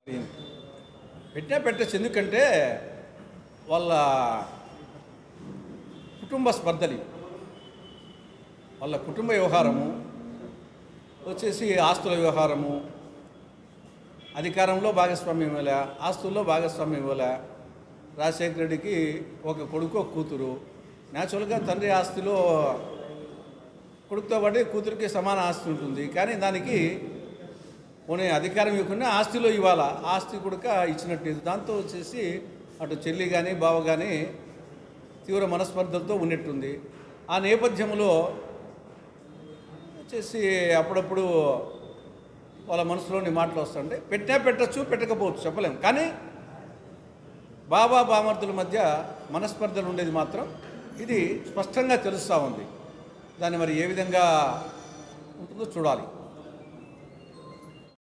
పెట్టినా పెట్టచ్చు ఎందుకంటే వాళ్ళ కుటుంబ స్పర్ధలు వాళ్ళ కుటుంబ వ్యవహారము వచ్చేసి ఆస్తుల వ్యవహారము అధికారంలో భాగస్వామ్యం ఇవ్వలే ఆస్తుల్లో భాగస్వామ్యం ఇవ్వలే రాజశేఖర రెడ్డికి ఒక కొడుకు ఒక కూతురు న్యాచురల్గా తండ్రి ఆస్తిలో కొడుకుతో పాటు కూతురికి సమాన ఆస్తి ఉంటుంది కానీ దానికి పోనీ అధికారం ఇవ్వకుండా ఆస్తిలో ఇవ్వాలా ఆస్తి కూడా ఇచ్చినట్టు ఇది. దాంతో వచ్చేసి అటు చెల్లి కానీ బావ కానీ తీవ్ర మనస్పర్ధలతో ఉన్నట్టుంది ఆ నేపథ్యంలో వచ్చేసి అప్పుడప్పుడు వాళ్ళ మనసులోని మాటలు వస్తుంటే పెట్టినా పెట్టచ్చు పెట్టకపోవచ్చు చెప్పలేం కానీ బాబా బామర్దుల మధ్య మనస్పర్ధలు ఉండేది మాత్రం ఇది స్పష్టంగా తెలుస్తూ ఉంది దాన్ని మరి ఏ విధంగా ఉంటుందో చూడాలి